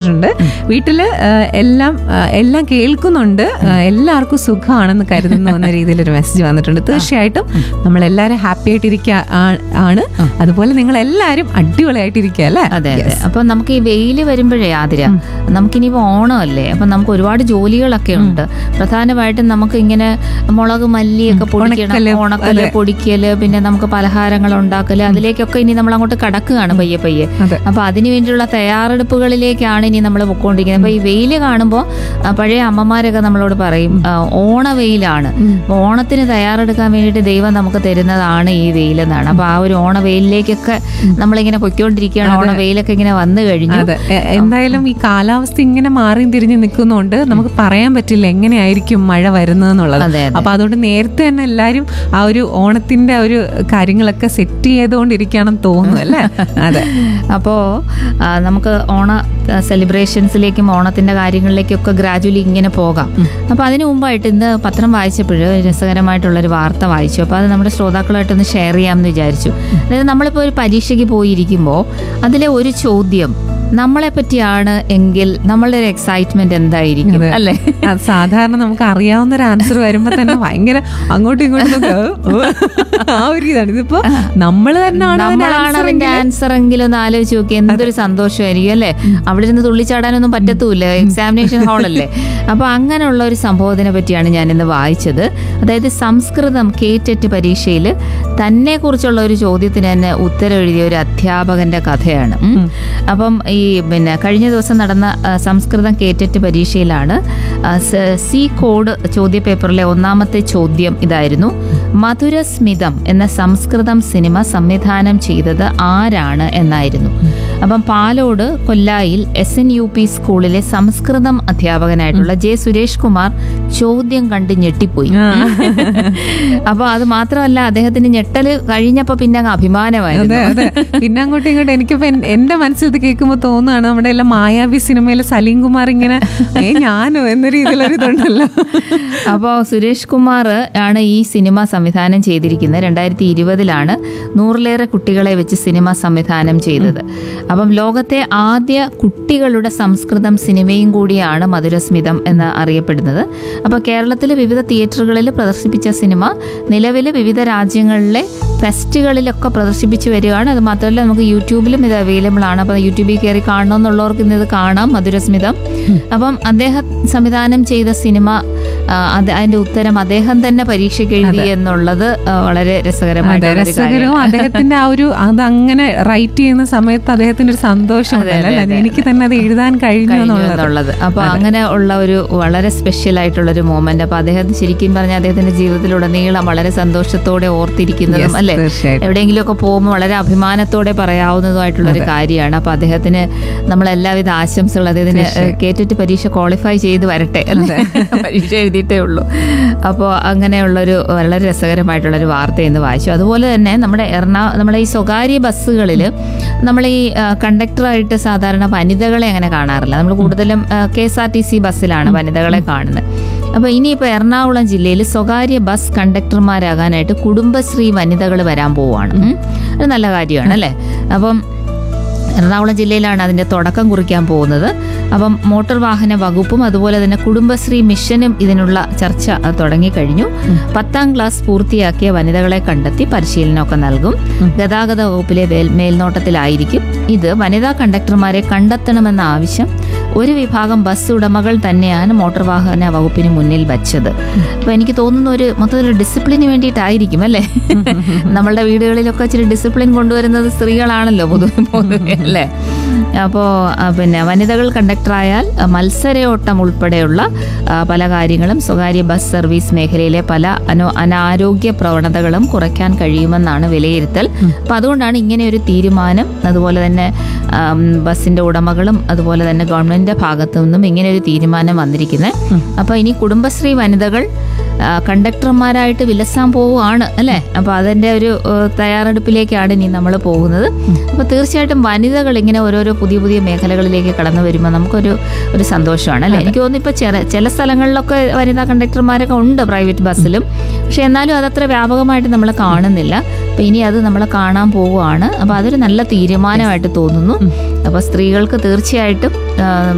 വന്നിട്ടുണ്ട് വീട്ടില് ആ, എല്ലാം ആ, എല്ലാം കേൾക്കുന്നുണ്ട് ആ, എല്ലാവർക്കും സുഖമാണെന്ന് കരുതുന്നു എന്ന രീതിയിൽ ഒരു മെസ്സേജ് വന്നിട്ടുണ്ട് തീർച്ചയായിട്ടും നമ്മൾ എല്ലാവരും ഹാപ്പി ആയിട്ടിരിക്കുക ആണ് അതുപോലെ നിങ്ങൾ എല്ലാവരും അടിപൊളിയായിട്ടിരിക്കുക അല്ലേ അതെ അതെ അപ്പൊ നമുക്ക് ഈ വെയില് വരുമ്പോഴേ ആതിര നമുക്കിനിയിപ്പോ ഓണമല്ലേ അപ്പൊ നമുക്ക് ഒരുപാട് ജോലികളൊക്കെ ഉണ്ട് പ്രധാനമായിട്ടും നമുക്ക് ഇങ്ങനെ മുളക് മല്ലിയൊക്കെ ഉണക്കല്, പൊടിക്കണം ഉണക്കല് പൊടിക്കല് പിന്നെ നമുക്ക് പലഹാരങ്ങൾ ഉണ്ടാക്കല് അതിലേക്കൊക്കെ ഇനി നമ്മൾ അങ്ങോട്ട് കടക്കുകയാണ് പയ്യെ പയ്യെ അതെ. അപ്പൊ അതിനു വേണ്ടിയുള്ള തയ്യാറെടുപ്പുകളിലേക്കാണ് ഇനി നമ്മൾ പൊക്കോണ്ടിരിക്കുന്നത് അപ്പൊ ഈ വെയില് കാണുമ്പോൾ പഴയ അമ്മമാരൊക്കെ നമ്മളോട് പറയും ആ, ഓണ വെയിലാണ് അപ്പൊ ഓണത്തിന് തയ്യാറെടുക്കാൻ വേണ്ടിയിട്ട് ദൈവം നമുക്ക് തരുന്നതാണ് ഈ വെയിലെന്നാണ് അപ്പൊ ആ ഒരു ഓണ വെയിലിലേക്കൊക്കെ നമ്മളിങ്ങനെ പൊയ്ക്കൊണ്ടിരിക്കുകയാണ് ഓണ വെയിലൊക്കെ ഇങ്ങനെ വന്നു കഴിഞ്ഞു അതെ എ- എന്തായാലും ഈ കാലാവസ്ഥ ഇങ്ങനെ മാറിയും തിരിഞ്ഞ് നിൽക്കുന്നതുകൊണ്ട് നമുക്ക് പറയാൻ പറ്റില്ല എങ്ങനെയായിരിക്കും മഴ വരുന്നതെന്നുള്ളത് അതെ അതെ അപ്പൊ അതുകൊണ്ട് നേരത്തെ തന്നെ എല്ലാരും ആ ഒരു ഓണത്തിന്റെ ആ ഒരു കാര്യങ്ങളൊക്കെ സെറ്റ് ചെയ്തുകൊണ്ടിരിക്കുകയാണെന്ന് തോന്നുന്നു അല്ലേ അതെ അപ്പോൾ നമുക്ക് ഓണ സെലിബ്രേഷൻസിലേക്കും ഓണത്തിന്റെ കാര്യങ്ങളിലേക്കൊക്കെ ഗ്രാജുവലി ഇങ്ങനെ പോകാം അപ്പോൾ അതിനു മുമ്പായിട്ട് ഇന്ന് പത്രം വായിച്ചപ്പോൾ രസകരമായിട്ടുള്ളൊരു വാർത്ത വായിച്ചു അപ്പോൾ അത് നമ്മുടെ ശ്രോതാക്കളായിട്ടൊന്ന് ഷെയർ ചെയ്യാമെന്ന് വിചാരിച്ചു അതായത് നമ്മളിപ്പോൾ ഒരു പരീക്ഷയ്ക്ക് പോയിരിക്കുമ്പോൾ അതിലെ ഒരു ചോദ്യം നമ്മളെ പറ്റിയാണ് എങ്കിൽ നമ്മളുടെ ഒരു എക്സൈറ്റ്മെന്റ് എന്തായിരിക്കും അതെ. അല്ലേ അത് സാധാരണ നമുക്ക് അറിയാവുന്ന ഒരു ആൻസർ വരുമ്പോ തന്നെ ഭയങ്കര അങ്ങോട്ടും ഇങ്ങോട്ടും ഒക്കെ, ഓ, ആ ഒരു ഇതാണ് ഇതിപ്പോ നമ്മൾ തന്നെയാണ് അതിന്റെ നമ്മളാണ് answer അതിന്റെ എങ്കിൽ- ആൻസർ എങ്കിലും ഒന്ന് ആലോചിച്ച് നോക്കി എന്തൊരു സന്തോഷമായിരിക്കും അല്ലേ അവിടെ നിന്ന് തുള്ളിച്ചാടാനൊന്നും പറ്റത്തൂല്ല എക്സാമിനേഷൻ ഹാളല്ലേ അപ്പൊ അങ്ങനെയുള്ള ഒരു സംഭവത്തിനെ പറ്റിയാണ് ഞാൻ ഇന്ന് വായിച്ചത് അതായത് സംസ്കൃതം കേറ്ററ്റ് പരീക്ഷയിൽ തന്നെ കുറിച്ചുള്ള ഒരു ചോദ്യത്തിന് തന്നെ ഉത്തരം എഴുതിയ ഒരു അധ്യാപകന്റെ കഥയാണ് ഉം. അപ്പം ഈ പിന്നെ കഴിഞ്ഞ ദിവസം നടന്ന ആ, സംസ്കൃതം കേറ്ററ്റ് പരീക്ഷയിലാണ് ആ, സ- സി കോഡ് ചോദ്യപേപ്പറിലെ ഒന്നാമത്തെ ചോദ്യം ഇതായിരുന്നു മധുരസ്മിതം എന്ന സംസ്കൃതം സിനിമ സംവിധാനം ചെയ്തത് ആരാണ് എന്നായിരുന്നു അപ്പം പാലോട് കൊല്ലായിൽ എസ് എൻ യു പി സ്കൂളിലെ സംസ്കൃതം അധ്യാപകനായിട്ടുള്ള ജെ സുരേഷ് കുമാർ ചോദ്യം കണ്ട് ഞെട്ടിപ്പോയി ആ. അപ്പൊ അത് മാത്രമല്ല അദ്ദേഹത്തിന് ഞെട്ടല് കഴിഞ്ഞപ്പോ പിന്നെ അങ്ങ് അഭിമാനമായിരുന്നു അതെ അതെ പിന്നെ അങ്ങോട്ടും ഇങ്ങോട്ടും എനിക്കിപ്പോ എൻ- എന്റെ മനസ്സിൽ ഇത് കേൾക്കുമ്പോ തോന്നുകയാണ് നമ്മുടെ എല്ലാം മായാവി സിനിമയിലെ സലീം കുമാർ ഇങ്ങനെ ഏ ഞാനോ എന്ന രീതിയിലൊരു ഇതുണ്ടല്ലോ അപ്പോൾ സുരേഷ് കുമാർ ആണ് ഈ സിനിമ സംവിധാനം ചെയ്തിരിക്കുന്നത് രണ്ടായിരത്തി ഇരുപതിലാണ് നൂറിലേറെ കുട്ടികളെ വെച്ച് സിനിമ സംവിധാനം ചെയ്തത് അപ്പം ലോകത്തെ ആദ്യ കുട്ടികളുടെ സംസ്കൃതം സിനിമയും കൂടിയാണ് മധുരസ്മിതം എന്ന് അറിയപ്പെടുന്നത് അപ്പോൾ കേരളത്തിലെ വിവിധ തിയേറ്ററുകളിൽ പ്രദർശിപ്പിച്ച സിനിമ നിലവിൽ വിവിധ രാജ്യങ്ങളിലെ ഫെസ്റ്റുകളിലൊക്കെ പ്രദർശിപ്പിച്ചു വരികയാണ് അത് മാത്രമല്ല നമുക്ക് യൂട്യൂബിലും ഇത് അവൈലബിൾ ആണ് അപ്പോൾ യൂട്യൂബിൽ കയറി കാണണമെന്നുള്ളവർക്ക് ഇന്ന് ഇത് കാണാം മധുരസ്മിതം അപ്പം അദ്ദേഹം സംവിധാനം ചെയ്ത സിനിമ ആ, അത് അതിന്റെ ഉത്തരം അദ്ദേഹം തന്നെ പരീക്ഷയ്ക്ക് എഴുതി എന്നുള്ളത് ആ, വളരെ അതെ രസകരമായിട്ടുള്ള ഒരു രസകരവും കാര്യമാണ്. അദ്ദേഹത്തിന്റെ ആ ഒരു അത് അങ്ങനെ റൈറ്റ് ചെയ്യുന്ന സമയത്ത് അദ്ദേഹത്തിന്റെ ഒരു സന്തോഷം അതെ, ഉണ്ടല്ലോ, അതെ, അല്ലേ? അതെ. എനിക്ക് തന്നെ അത് എഴുതാൻ കഴിഞ്ഞു കഴിഞ്ഞു എന്നുള്ളത് എന്നുള്ളത് അപ്പൊ അങ്ങനെ ഉള്ള ഒരു വളരെ സ്പെഷ്യൽ ആയിട്ടുള്ള ഒരു മോമെന്റ് അപ്പൊ അദ്ദേഹം ശരിക്കും പറഞ്ഞ അദ്ദേഹത്തിന്റെ ജീവിതത്തിലുടനീളം വളരെ സന്തോഷത്തോടെ ഓർത്തിരിക്കുന്നതും Yes, അല്ലെ തീർച്ചയായിട്ടും. എവിടെയെങ്കിലും ഒക്കെ പോകുമ്പോൾ വളരെ അഭിമാനത്തോടെ പറയാവുന്നതുമായിട്ടുള്ള ഒരു കാര്യമാണ് അപ്പൊ അദ്ദേഹത്തിന് നമ്മൾ എല്ലാവിധ ആശംസകൾ അദ്ദേഹത്തിന് കേട്ടിട്ട് പരീക്ഷ ക്വാളിഫൈ ചെയ്ത് വരട്ടെ അല്ലേ പരീക്ഷ എഴുതിയിട്ടേ ഉള്ളൂ അപ്പോൾ അങ്ങനെയുള്ളൊരു വളരെ രസകരമായിട്ടുള്ളൊരു വാർത്ത ഇന്ന് വായിച്ചു അതുപോലെ തന്നെ നമ്മുടെ എറണാ നമ്മുടെ ഈ സ്വകാര്യ ബസ്സുകളിൽ നമ്മൾ ഈ ആ, കണ്ടക്ടറായിട്ട് സാധാരണ വനിതകളെ അങ്ങനെ കാണാറില്ല നമ്മൾ കൂടുതലും K S R T C ബസ്സിലാണ് വനിതകളെ കാണുന്നത് അപ്പോൾ ഇനിയിപ്പോൾ എറണാകുളം ജില്ലയിൽ സ്വകാര്യ ബസ് കണ്ടക്ടർമാരാകാനായിട്ട് കുടുംബശ്രീ വനിതകൾ വരാൻ പോവുകയാണ് ഉം. അത് നല്ല കാര്യമാണ് അല്ലേ അപ്പം എറണാകുളം ജില്ലയിലാണ് അതിന്റെ തുടക്കം കുറിക്കാൻ പോകുന്നത് അപ്പം മോട്ടോർ വാഹന വകുപ്പും അതുപോലെ തന്നെ കുടുംബശ്രീ മിഷനും ഇതിനുള്ള ചർച്ച അഹ്, തുടങ്ങിക്കഴിഞ്ഞു പത്താം ക്ലാസ് പൂർത്തിയാക്കിയ വനിതകളെ കണ്ടെത്തി പരിശീലനമൊക്കെ നൽകും ഗതാഗത വകുപ്പിലെ മേൽ- മേൽനോട്ടത്തിലായിരിക്കും ഇത് വനിതാ കണ്ടക്ടർമാരെ കണ്ടെത്തണമെന്ന ആവശ്യം ഒരു വിഭാഗം ബസ് ഉടമകൾ തന്നെയാണ് മോട്ടോർ വാഹന വകുപ്പിന് മുന്നിൽ വച്ചത് അപ്പൊ എനിക്ക് തോന്നുന്ന ഒരു മൊത്തത്തിൽ ഡിസിപ്ലിന് വേണ്ടിയിട്ടായിരിക്കും അല്ലേ നമ്മളുടെ വീടുകളിലൊക്കെ ഇച്ചിരി ഡിസിപ്ലിൻ കൊണ്ടുവരുന്നത് സ്ത്രീകളാണല്ലോ പൊതുവെ പൊതുവെ അല്ലേ അപ്പോൾ പിന്നെ വനിതകൾ കണ്ടക്ടറായാൽ ആ, മത്സരയോട്ടം ഉൾപ്പെടെയുള്ള ആ, പല കാര്യങ്ങളും സ്വകാര്യ ബസ് സർവീസ് മേഖലയിലെ പല അനോ അനാരോഗ്യ പ്രവണതകളും കുറയ്ക്കാൻ കഴിയുമെന്നാണ് വിലയിരുത്തൽ അപ്പം അതുകൊണ്ടാണ് ഇങ്ങനെ ഒരു തീരുമാനം അതുപോലെ തന്നെ ആം, ബസ്സിന്റെ ഉടമകളും അതുപോലെ തന്നെ ഗവൺമെന്റിന്റെ ഭാഗത്തു നിന്നും ഇങ്ങനെ ഒരു തീരുമാനം വന്നിരിക്കുന്നത് അപ്പോൾ ഇനി കുടുംബശ്രീ വനിതകൾ ആ, കണ്ടക്ടർമാരായിട്ട് വിലസാൻ പോവുകയാണ് അല്ലേ അപ്പോൾ അതിൻ്റെ ഒരു ഏഹ്, തയ്യാറെടുപ്പിലേക്കാണ് ഇനി നമ്മൾ പോകുന്നത് അപ്പോൾ തീർച്ചയായിട്ടും വനിതകൾ ഇങ്ങനെ ഓരോരോ പുതിയ പുതിയ മേഖലകളിലേക്ക് കടന്നു വരുമ്പോൾ നമുക്കൊരു ഒരു സന്തോഷമാണ് അല്ലേ എനിക്ക് തോന്നുന്നു ഇപ്പോൾ ചില ചില സ്ഥലങ്ങളിലൊക്കെ വനിതാ കണ്ടക്ടർമാരൊക്കെ ഉണ്ട് പ്രൈവറ്റ് ബസ്സിലും പക്ഷെ എന്നാലും അതത്ര വ്യാപകമായിട്ട് നമ്മൾ കാണുന്നില്ല അപ്പോൾ ഇനി അത് നമ്മൾ കാണാൻ പോവുകയാണ് അപ്പോൾ അതൊരു നല്ല തീരുമാനമായിട്ട് തോന്നുന്നു അപ്പോൾ സ്ത്രീകൾക്ക് തീർച്ചയായിട്ടും ആ,